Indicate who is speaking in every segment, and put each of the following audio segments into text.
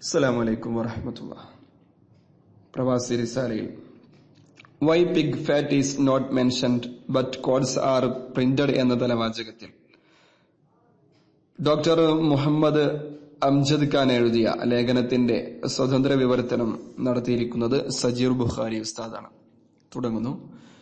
Speaker 1: അസ്സലാമു അലൈക്കും വറഹമത്തുള്ള പ്രവാസി റിസാലയിൽ why pig fat is not mentioned but codes are printed എന്ന തലവാചകത്തിൽ ഡോക്ടർ മുഹമ്മദ് അംജദ് ഖാൻ എഴുതിയ ലേഖനത്തിന്റെ സ്വതന്ത്ര വിവർത്തനം നടത്തിയിരിക്കുന്നത് സജീർ ബുഖാരി ഉസ്താദാണ് തുടങ്ങുന്നു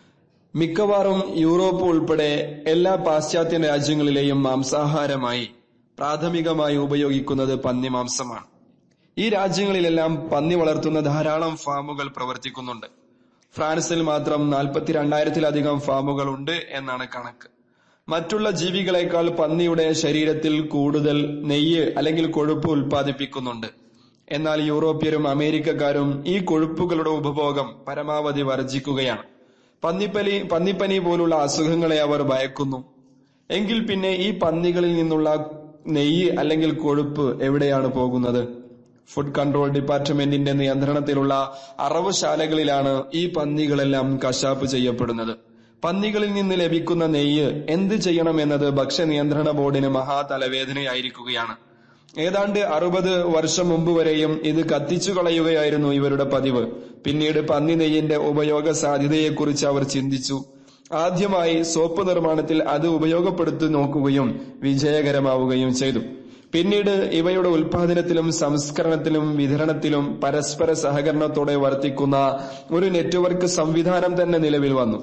Speaker 1: മിക്കവാറും യൂറോപ്പ് ഉൾപ്പെടെ എല്ലാ പാശ്ചാത്യ രാജ്യങ്ങളിലെയും മാംസാഹാരമായി പ്രാഥമികമായി ഉപയോഗിക്കുന്നത് പന്നിമാംസമാണ് ഈ രാജ്യങ്ങളിലെല്ലാം പന്നി വളർത്തുന്ന ധാരാളം ഫാമുകൾ പ്രവർത്തിക്കുന്നുണ്ട് ഫ്രാൻസിൽ മാത്രം നാൽപ്പത്തിരണ്ടായിരത്തിലധികം ഫാമുകൾ ഉണ്ട് എന്നാണ് കണക്ക് മറ്റുള്ള ജീവികളെക്കാൾ പന്നിയുടെ ശരീരത്തിൽ കൂടുതൽ നെയ്യ് അല്ലെങ്കിൽ കൊഴുപ്പ് ഉൽപ്പാദിപ്പിക്കുന്നുണ്ട് എന്നാൽ യൂറോപ്യരും അമേരിക്കക്കാരും ഈ കൊഴുപ്പുകളുടെ ഉപഭോഗം പരമാവധി വർജിക്കുകയാണ് പന്നിപ്പനി പന്നിപ്പനി പോലുള്ള അസുഖങ്ങളെ അവർ ഭയക്കുന്നു എങ്കിൽ പിന്നെ ഈ പന്നികളിൽ നിന്നുള്ള നെയ്യ് അല്ലെങ്കിൽ കൊഴുപ്പ് എവിടെയാണ് പോകുന്നത് ഫുഡ് കൺട്രോൾ ഡിപ്പാർട്ട്മെന്റിന്റെ നിയന്ത്രണത്തിലുള്ള അറവുശാലകളിലാണ് ഈ പന്നികളെല്ലാം കശാപ്പ് ചെയ്യപ്പെടുന്നത് പന്നികളിൽ നിന്ന് ലഭിക്കുന്ന നെയ്യ് എന്ത് ചെയ്യണമെന്നത് ഭക്ഷ്യ നിയന്ത്രണ ബോർഡിന് മഹാ തലവേദനയായിരിക്കുകയാണ് ഏതാണ്ട് അറുപത് വർഷം മുമ്പ് വരെയും ഇത് കത്തിച്ചു കളയുകയായിരുന്നു ഇവരുടെ പതിവ് പിന്നീട് പന്നി നെയ്യിന്റെ ഉപയോഗ സാധ്യതയെക്കുറിച്ച് അവർ ചിന്തിച്ചു ആദ്യമായി സോപ്പ് നിർമ്മാണത്തിൽ അത് ഉപയോഗപ്പെടുത്തി നോക്കുകയും വിജയകരമാവുകയും ചെയ്തു പിന്നീട് ഇവയുടെ ഉൽപാദനത്തിലും സംസ്കരണത്തിലും വിതരണത്തിലും പരസ്പര സഹകരണത്തോടെ വർത്തിക്കുന്ന ഒരു നെറ്റ്വർക്ക് സംവിധാനം തന്നെ നിലവിൽ വന്നു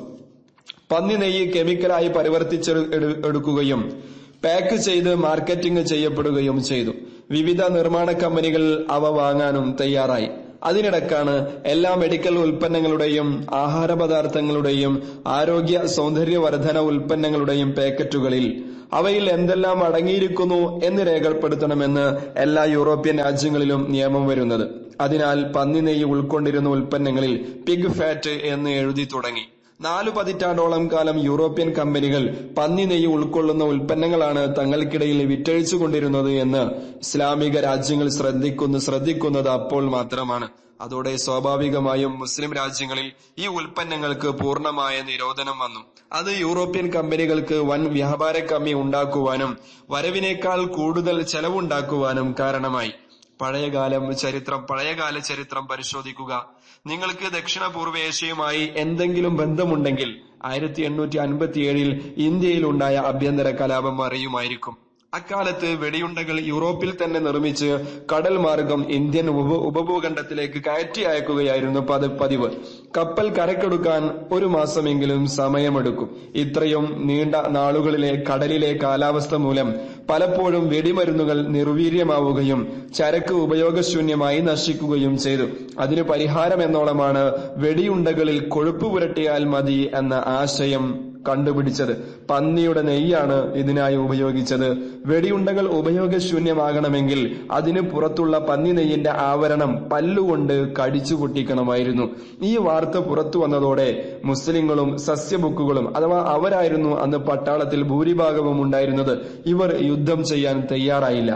Speaker 1: പന്നി നെയ്യ് കെമിക്കലായി പരിവർത്തിച്ചെടുക്കുകയും പാക്ക് ചെയ്ത് മാർക്കറ്റിംഗ് ചെയ്യപ്പെടുകയും ചെയ്തു വിവിധ നിർമ്മാണ കമ്പനികൾ അവ വാങ്ങാനും തയ്യാറായി അതിനിടക്കാണ് എല്ലാ മെഡിക്കൽ ഉൽപ്പന്നങ്ങളുടെയും ആഹാര പദാർത്ഥങ്ങളുടെയും ആരോഗ്യ സൗന്ദര്യവർദ്ധന ഉൽപ്പന്നങ്ങളുടെയും പാക്കറ്റുകളിൽ അവയിൽ എന്തെല്ലാം അടങ്ങിയിരിക്കുന്നു എന്ന് രേഖപ്പെടുത്തണമെന്ന് എല്ലാ യൂറോപ്യൻ രാജ്യങ്ങളിലും നിയമം വരുന്നത് അതിനാൽ പന്നി നെയ്യ് ഉൾക്കൊണ്ടിരുന്ന ഉൽപ്പന്നങ്ങളിൽ പിഗ് ഫാറ്റ് എന്ന് എഴുതി തുടങ്ങി നാലു പതിറ്റാണ്ടോളം കാലം യൂറോപ്യൻ കമ്പനികൾ പന്നി നെയ്യ് ഉൾക്കൊള്ളുന്ന ഉൽപ്പന്നങ്ങളാണ് തങ്ങൾക്കിടയിൽ വിറ്റഴിച്ചുകൊണ്ടിരുന്നത് എന്ന് ഇസ്ലാമിക രാജ്യങ്ങൾ ശ്രദ്ധിക്കുന്നു ശ്രദ്ധിക്കുന്നത് അപ്പോൾ മാത്രമാണ് അതോടെ സ്വാഭാവികമായും മുസ്ലിം രാജ്യങ്ങളിൽ ഈ ഉൽപ്പന്നങ്ങൾക്ക് പൂർണ്ണമായ നിരോധനം വന്നു അത് യൂറോപ്യൻ കമ്പനികൾക്ക് വൻ വ്യാപാര കമ്മി ഉണ്ടാക്കുവാനും വരവിനേക്കാൾ കൂടുതൽ ചെലവുണ്ടാക്കുവാനും കാരണമായി പഴയകാലം ചരിത്രം പഴയകാല ചരിത്രം പരിശോധിക്കുക നിങ്ങൾക്ക് ദക്ഷിണ പൂർവേഷ്യയുമായി എന്തെങ്കിലും ബന്ധമുണ്ടെങ്കിൽ ആയിരത്തി എണ്ണൂറ്റി അൻപത്തിയേഴിൽ ഇന്ത്യയിൽ ഉണ്ടായ ആഭ്യന്തര കലാപം അറിയുമായിരിക്കും അക്കാലത്ത് വെടിയുണ്ടകൾ യൂറോപ്പിൽ തന്നെ നിർമ്മിച്ച് കടൽ മാർഗം ഇന്ത്യൻ ഉപ ഉപഭൂഖണ്ഡത്തിലേക്ക് കയറ്റി അയക്കുകയായിരുന്നു പതിവ് കപ്പൽ കരക്കെടുക്കാൻ ഒരു മാസമെങ്കിലും സമയമെടുക്കും ഇത്രയും നീണ്ട നാളുകളിലെ കടലിലെ കാലാവസ്ഥ മൂലം പലപ്പോഴും വെടിമരുന്നുകൾ നിർവീര്യമാവുകയും ചരക്ക് ഉപയോഗശൂന്യമായി നശിക്കുകയും ചെയ്തു അതിന് പരിഹാരം എന്നോളമാണ് വെടിയുണ്ടകളിൽ കൊഴുപ്പ് പുരട്ടിയാൽ മതി എന്ന ആശയം കണ്ടുപിടിച്ചത് പന്നിയുടെ നെയ്യാണ് ഇതിനായി ഉപയോഗിച്ചത് വെടിയുണ്ടകൾ ഉപയോഗശൂന്യമാകണമെങ്കിൽ അതിന് പുറത്തുള്ള പന്നി നെയ്യിന്റെ ആവരണം പല്ലുകൊണ്ട് കടിച്ചു പൊട്ടിക്കണമായിരുന്നു ഈ വാർത്ത പുറത്തു വന്നതോടെ മുസ്ലിങ്ങളും സസ്യബുക്കുകളും അഥവാ അവരായിരുന്നു അന്ന് പട്ടാളത്തിൽ ഭൂരിഭാഗവും ഉണ്ടായിരുന്നത് ഇവർ യുദ്ധം ചെയ്യാൻ തയ്യാറായില്ല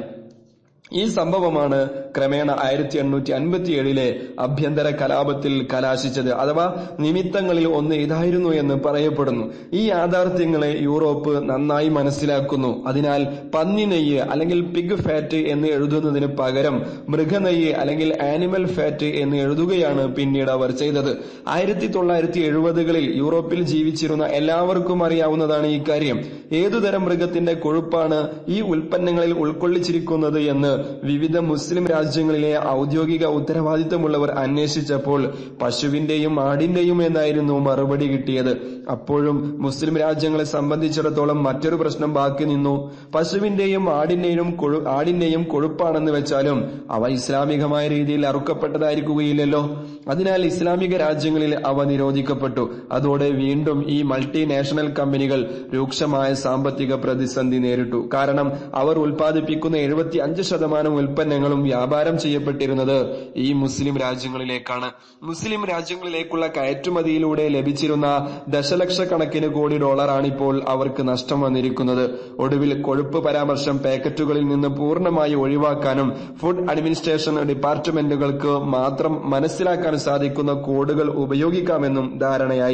Speaker 1: ഈ സംഭവമാണ് ക്രമേണ ആയിരത്തി എണ്ണൂറ്റി അൻപത്തിയേഴിലെ ആഭ്യന്തര കലാപത്തിൽ കലാശിച്ചത് അഥവാ നിമിത്തങ്ങളിൽ ഒന്ന് ഇതായിരുന്നു എന്ന് പറയപ്പെടുന്നു ഈ യാഥാർത്ഥ്യങ്ങളെ യൂറോപ്പ് നന്നായി മനസ്സിലാക്കുന്നു അതിനാൽ പന്നി നെയ്യ് അല്ലെങ്കിൽ പിഗ് ഫാറ്റ് എന്ന് എഴുതുന്നതിന് പകരം മൃഗനെയ്യ് അല്ലെങ്കിൽ ആനിമൽ ഫാറ്റ് എന്ന് എഴുതുകയാണ് പിന്നീട് അവർ ചെയ്തത് ആയിരത്തി തൊള്ളായിരത്തി എഴുപതുകളിൽ യൂറോപ്പിൽ ജീവിച്ചിരുന്ന എല്ലാവർക്കും അറിയാവുന്നതാണ് ഈ കാര്യം ഏതുതരം മൃഗത്തിന്റെ കൊഴുപ്പാണ് ഈ ഉൽപ്പന്നങ്ങളിൽ ഉൾക്കൊള്ളിച്ചിരിക്കുന്നത് എന്ന് വിവിധ മുസ്ലിം രാജ്യങ്ങളിലെ ഔദ്യോഗിക ഉത്തരവാദിത്തമുള്ളവർ അന്വേഷിച്ചപ്പോൾ പശുവിന്റെയും ആടിന്റെയും എന്നായിരുന്നു മറുപടി കിട്ടിയത് അപ്പോഴും മുസ്ലിം രാജ്യങ്ങളെ സംബന്ധിച്ചിടത്തോളം മറ്റൊരു പ്രശ്നം ബാക്കി നിന്നു പശുവിന്റെയും ആടിന്റെയും കൊഴു ആടിന്റെയും കൊഴുപ്പാണെന്ന് വെച്ചാലും അവ ഇസ്ലാമികമായ രീതിയിൽ അറുക്കപ്പെട്ടതായിരിക്കുകയില്ലല്ലോ അതിനാൽ ഇസ്ലാമിക രാജ്യങ്ങളിൽ അവ നിരോധിക്കപ്പെട്ടു അതോടെ വീണ്ടും ഈ മൾട്ടിനാഷണൽ കമ്പനികൾ രൂക്ഷമായ സാമ്പത്തിക പ്രതിസന്ധി നേരിട്ടു കാരണം അവർ ഉൽപ്പാദിപ്പിക്കുന്ന എഴുപത്തി അഞ്ച് ശതമാനം ഉൽപ്പന്നങ്ങളും വ്യാപാരം ചെയ്യപ്പെട്ടിരുന്നത് ഈ മുസ്ലിം രാജ്യങ്ങളിലേക്കാണ് മുസ്ലിം രാജ്യങ്ങളിലേക്കുള്ള കയറ്റുമതിയിലൂടെ ലഭിച്ചിരുന്ന ദശലക്ഷക്കണക്കിന് കോടി ഡോളറാണ് ഇപ്പോൾ അവർക്ക് നഷ്ടം വന്നിരിക്കുന്നത് ഒടുവിൽ കൊഴുപ്പ് പരാമർശം പാക്കറ്റുകളിൽ നിന്ന് പൂർണ്ണമായി ഒഴിവാക്കാനും ഫുഡ് അഡ്മിനിസ്ട്രേഷൻ ഡിപ്പാർട്ട്മെന്റുകൾക്ക് മാത്രം മനസ്സിലാക്കാൻ സാധിക്കുന്ന കോഡുകൾ ഉപയോഗിക്കാമെന്നും ധാരണയായി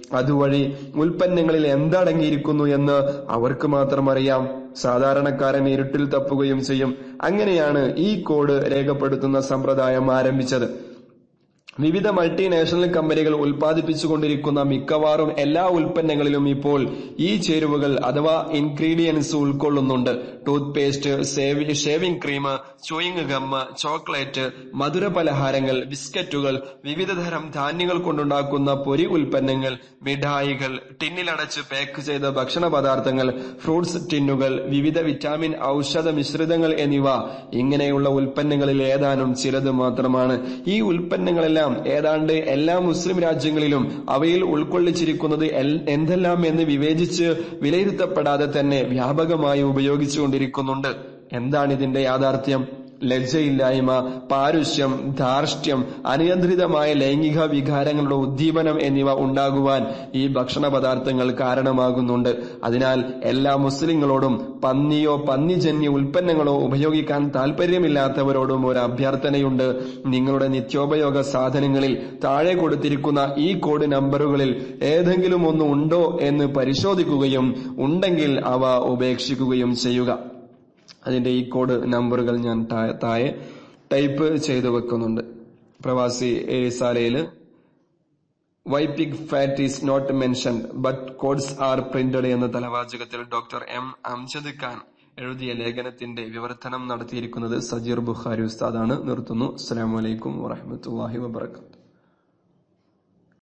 Speaker 1: അതുവഴി ഉൽപ്പന്നങ്ങളിൽ എന്തടങ്ങിയിരിക്കുന്നു എന്ന് അവർക്ക് മാത്രം അറിയാം സാധാരണക്കാരൻ ഇരുട്ടിൽ തപ്പുകയും ചെയ്യും അങ്ങനെയാണ് ഈ കോഡ് രേഖപ്പെടുത്തുന്ന സമ്പ്രദായം ആരംഭിച്ചത് വിവിധ മൾട്ടിനാഷണൽ കമ്പനികൾ ഉൽപ്പാദിപ്പിച്ചുകൊണ്ടിരിക്കുന്ന മിക്കവാറും എല്ലാ ഉൽപ്പന്നങ്ങളിലും ഇപ്പോൾ ഈ ചേരുവകൾ അഥവാ ഇൻഗ്രീഡിയൻസ് ഉൾക്കൊള്ളുന്നുണ്ട് toothpaste shaving cream chewing gum chocolate മധുര പലഹാരങ്ങൾ ബിസ്ക്കറ്റുകൾ വിവിധതരം ധാന്യങ്ങൾ കൊണ്ടുണ്ടാക്കുന്ന പൊരി ഉൽപ്പന്നങ്ങൾ മിഠായികൾ ടിന്നിലടച്ച് പാക്ക് ചെയ്ത ഭക്ഷണ പദാർത്ഥങ്ങൾ ഫ്രൂട്ട്സ് ടിന്നുകൾ വിവിധ വിറ്റാമിൻ ഔഷധ മിശ്രിതങ്ങൾ എന്നിവ ഇങ്ങനെയുള്ള ഉൽപ്പന്നങ്ങളിൽ ഏതാനും ചിലത് മാത്രമാണ് ഈ ഉൽപ്പന്നങ്ങളെല്ലാം ഏതാണ്ട് എല്ലാ മുസ്ലിം രാജ്യങ്ങളിലും അവയിൽ ഉൾക്കൊള്ളിച്ചിരിക്കുന്നത് എൽ- എന്തെല്ലാം എന്ന് വിവേചിച്ച് വിലയിരുത്തപ്പെടാതെ തന്നെ വ്യാപകമായി ഉപയോഗിച്ചുകൊണ്ടിരിക്കുന്നുണ്ട് എന്താണ് ഇതിന്റെ യാഥാർത്ഥ്യം ലജ്ജയില്ലായ്മ പാരുഷ്യം ധാർഷ്ട്യം അനിയന്ത്രിതമായ ലൈംഗിക വികാരങ്ങളുടെ ഉദ്ദീപനം എന്നിവ ഉണ്ടാകുവാൻ ഈ ഭക്ഷണ പദാർത്ഥങ്ങൾ കാരണമാകുന്നുണ്ട് അതിനാൽ എല്ലാ മുസ്ലിങ്ങളോടും പന്നിയോ പന്നിജന്യ ഉൽപ്പന്നങ്ങളോ ഉപയോഗിക്കാൻ താല്പര്യമില്ലാത്തവരോടും ഒരു അഭ്യർത്ഥനയുണ്ട് നിങ്ങളുടെ നിത്യോപയോഗ സാധനങ്ങളിൽ താഴെ കൊടുത്തിരിക്കുന്ന ഈ കോഡ് നമ്പറുകളിൽ ഏതെങ്കിലും ഒന്ന് ഉണ്ടോ എന്ന് പരിശോധിക്കുകയും ഉണ്ടെങ്കിൽ അവ ഉപേക്ഷിക്കുകയും ചെയ്യുക അതിന്റെ ഈ കോഡ് നമ്പറുകൾ ഞാൻ താ- താഴെ ടൈപ്പ് ചെയ്തു വെക്കുന്നുണ്ട് പ്രവാസി ഏസാലയില് why pig fat is not mentioned but codes are printed എന്ന തലവാചകത്തിൽ ഡോക്ടർ എം അംജദ് ഖാൻ എഴുതിയ ലേഖനത്തിന്റെ വിവർത്തനം നടത്തിയിരിക്കുന്നത് സജീർ ബുഖാരി ഉസ്താദാണ് നിർത്തുന്നു അസ്സലാമു അലൈക്കും വറഹ്മത്തുള്ളാഹി വബറകാതുഹു